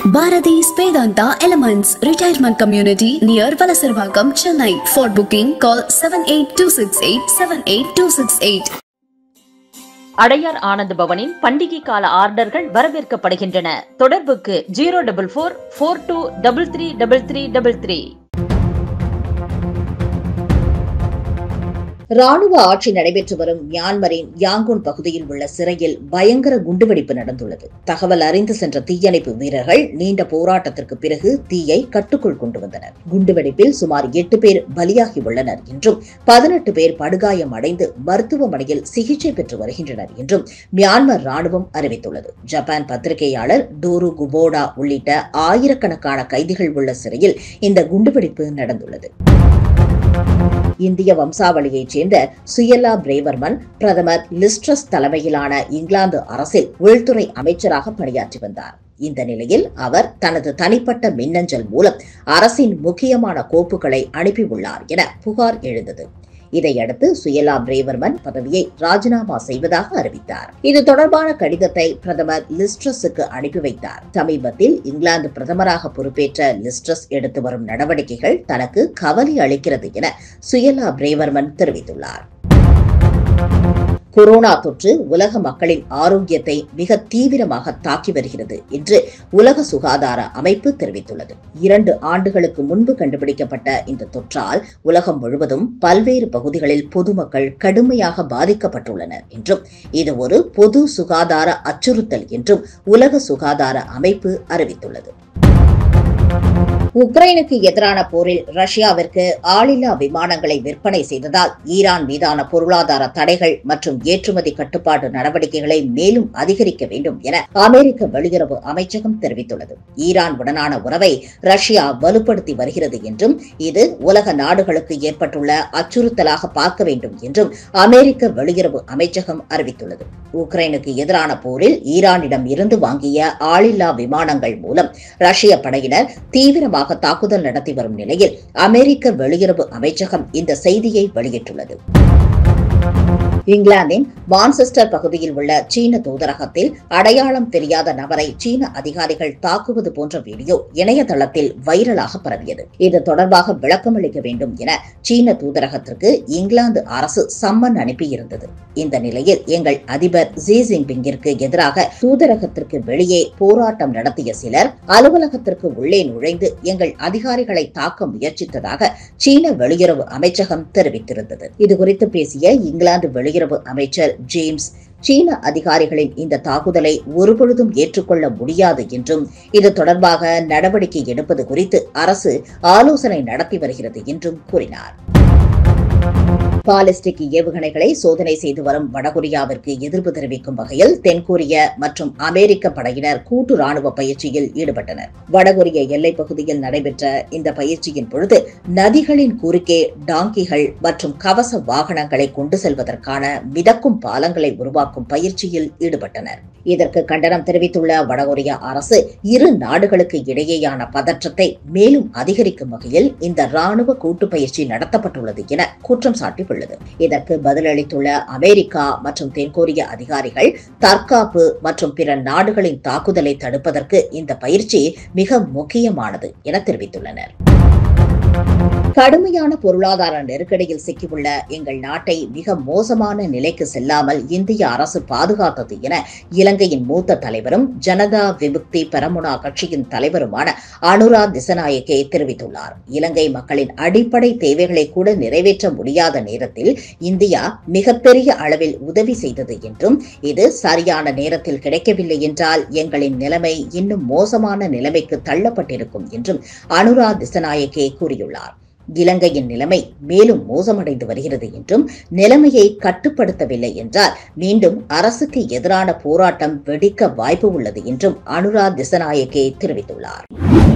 Bharati's Vedanta Elements Retirement Community near Valasarvakam, Chennai. For booking, call 78268 78268. Adyar ஆனந்த பவனின் பண்டிகை கால ஆர்டர்கள் வரவேற்கப்படுகின்றன தொடர்புக்கு zero double four four two double three double three double three ராணுவ ஆட்சி நடைபெற்று வரும் மியான்மரின் யாங்கூன் பகுதியில் உள்ள சிறையில் பயங்கர குண்டுவெடிப்பு நடந்துள்ளது தகவல் அறிந்து சென்ற தீயணைப்பு வீரர்கள் நீண்ட போராட்டத்திற்கு பிறகு தீயை கட்டுக்குள் கொண்டு வந்தனர் குண்டுவெடிப்பில் சுமார் எட்டு பேர் பலியாகி உள்ளனர் என்றும் பதினெட்டு பேர் படுகாயம் அடைந்து மருத்துவமனையில் சிகிச்சை பெற்று வருகின்றனர் என்றும் மியான்மர் ராணுவம் அறிவித்துள்ளது ஜப்பான் பத்திரிகையாளர் டோரு குபோடா உள்ளிட்ட ஆயிரக்கணக்கான கைதிகள் உள்ள சிறையில் இந்த குண்டுவெடிப்பு நடந்துள்ளது இந்திய வம்சாவளியைச் சேர்ந்த சுயலா பிரேவர்மன் பிரதமர் லிஸ்ட்ரஸ் தலைமையிலான இங்கிலாந்து அரசில் உள்துறை அமைச்சராக பணியாற்றி வந்தார் இந்த நிலையில் அவர் தனது தனிப்பட்ட மின்னஞ்சல் மூலம் அரசின் முக்கியமான கோப்புகளை அனுப்பியுள்ளார் என புகார் எழுந்தது இதையடுத்து சுயலா பிரேவர்மன் பதவியை ராஜினாமா செய்வதாக அறிவித்தார் இது தொடர்பான கடிதத்தை பிரதமர் லிஸ்ட்ரஸுக்கு அனுப்பி வைத்தார் சமீபத்தில் இங்கிலாந்து பிரதமராக பொறுப்பேற்ற லிஸ்ட்ரஸ் எடுத்து வரும் நடவடிக்கைகள் தனக்கு கவலை அளிக்கிறது என சுயலா பிரேவர்மன் தெரிவித்துள்ளார் கொரோனா தொற்று உலக மக்களின் ஆரோக்கியத்தை மிக தீவிரமாக தாக்கி வருகிறது என்று உலக சுகாதார அமைப்பு தெரிவித்துள்ளது இரண்டு ஆண்டுகளுக்கு முன்பு கண்டுபிடிக்கப்பட்ட இந்த தொற்றால் உலகம் முழுவதும் பல்வேறு பகுதிகளில் பொதுமக்கள் கடுமையாக பாதிக்கப்பட்டுள்ளனர் என்றும் இது ஒரு பொது சுகாதார அச்சுறுத்தல் என்றும் உலக சுகாதார அமைப்பு அறிவித்துள்ளது உக்ரைனுக்கு எதிரான போரில் ரஷ்யாவிற்கு ஆளில்லா விமானங்களை விற்பனை செய்ததால் ஈரான் மீதான பொருளாதார தடைகள் மற்றும் ஏற்றுமதி கட்டுப்பாட்டு நடவடிக்கைகளை மேலும் அதிகரிக்க வேண்டும் என அமெரிக்க வெளியுறவு அமைச்சகம் தெரிவித்துள்ளது ஈரான் உடனான உறவை ரஷ்யா வலுப்படுத்தி வருகிறது என்றும் இது உலக நாடுகளுக்கு ஏற்பட்டுள்ள அச்சுறுத்தலாக பார்க்க வேண்டும் என்றும் அமெரிக்க வெளியுறவு அமைச்சகம் அறிவித்துள்ளது உக்ரைனுக்கு எதிரான போரில் ஈரானிடம் இருந்து வாங்கிய ஆளில்லா விமானங்கள் மூலம் ரஷ்ய படையினர் தீவிரமாக தாக்குதல் நடத்தி வரும் நிலையில் அமெரிக்க வெளியுறவு அமைச்சகம் இந்த செய்தியை வெளியிட்டுள்ளது இங்கிலாந்தின் மான்செஸ்டர் பகுதியில் உள்ள சீன தூதரகத்தில் அடையாளம் தெரியாத நபரை சீன அதிகாரிகள் தாக்குவது போன்ற வீடியோ இணையதளத்தில் வைரலாக பரவியது இது தொடர்பாக விளக்கமளிக்க வேண்டும் என சீன தூதரகத்திற்கு இங்கிலாந்து அரசு சம்மன் அனுப்பியிருந்தது இந்த நிலையில் எங்கள் அதிபர் ஜி ஜின்பிங்கிற்கு எதிராக தூதரகத்திற்கு வெளியே போராட்டம் நடத்திய சிலர் அலுவலகத்திற்கு உள்ளே நுழைந்து எங்கள் அதிகாரிகளை தாக்க முயற்சித்ததாக சீன வெளியுறவு அமைச்சகம் தெரிவித்திருந்தது இதுகுறித்து பேசிய இங்கிலாந்து வெளியுறவு அமைச்சர் ஜேம்ஸ் சீன அதிகாரிகளின் இந்த தாக்குதலை ஒருபொழுதும் ஏற்றுக்கொள்ள முடியாது என்றும் இது தொடர்பாக நடவடிக்கை எடுப்பது குறித்து அரசு ஆலோசனை நடத்தி வருகிறது என்றும் கூறினார் பாலிஸ்டிக் ஏவுகணைகளை சோதனை செய்து வரும் வடகொரியாவிற்கு எதிர்ப்பு தெரிவிக்கும் வகையில் தென்கொரிய மற்றும் அமெரிக்க படையினர் கூட்டு ராணுவ பயிற்சியில் ஈடுபட்டனர் வடகொரிய எல்லைப் பகுதியில் நடைபெற்ற இந்த பயிற்சியின் பொழுது நதிகளின் குறுக்கே டாங்கிகள் மற்றும் கவச வாகனங்களை கொண்டு செல்வதற்கான மிதக்கும் பாலங்களை உருவாக்கும் பயிற்சியில் ஈடுபட்டனர் இதற்கு கண்டனம் தெரிவித்துள்ள வடகொரிய அரசு இரு நாடுகளுக்கு இடையேயான பதற்றத்தை மேலும் அதிகரிக்கும் வகையில் இந்த ராணுவ கூட்டு பயிற்சி நடத்தப்பட்டுள்ளது என குற்றம் சாட்டியுள்ளது இதற்கு பதிலளித்துள்ள அமெரிக்கா மற்றும் தென்கொரிய அதிகாரிகள் தற்காப்பு மற்றும் பிற நாடுகளின் தாக்குதலை தடுப்பதற்கு இந்த பயிற்சி மிக முக்கியமானது என தெரிவித்துள்ளனர் கடுமையான பொருளாதார நெருக்கடியில் சிக்கியுள்ள எங்கள் நாட்டை மிக மோசமான நிலைக்கு செல்லாமல் இந்திய அரசு பாதுகாத்தது என இலங்கையின் மூத்த தலைவரும் ஜனதா விமுக்தி பெரமுனா கட்சியின் தலைவருமான அனுரா திசநாயக்கே தெரிவித்துள்ளார் இலங்கை மக்களின் அடிப்படை தேவைகளை கூட நிறைவேற்ற முடியாத நேரத்தில் இந்தியா மிகப்பெரிய அளவில் உதவி செய்தது என்றும் இது சரியான நேரத்தில் கிடைக்கவில்லை என்றால் எங்களின் நிலைமை இன்னும் மோசமான நிலைமைக்கு தள்ளப்பட்டிருக்கும் என்றும் அனுரா திசநாயக்கே கூறியுள்ளார் இலங்கையின் நிலைமை மேலும் மோசமடைந்து வருகிறது என்றும் நிலைமையை கட்டுப்படுத்தவில்லை என்றால் மீண்டும் அரசுக்கு எதிரான போராட்டம் வெடிக்க வாய்ப்பு உள்ளது என்றும் அனுரா திசநாயக்கே தெரிவித்துள்ளார்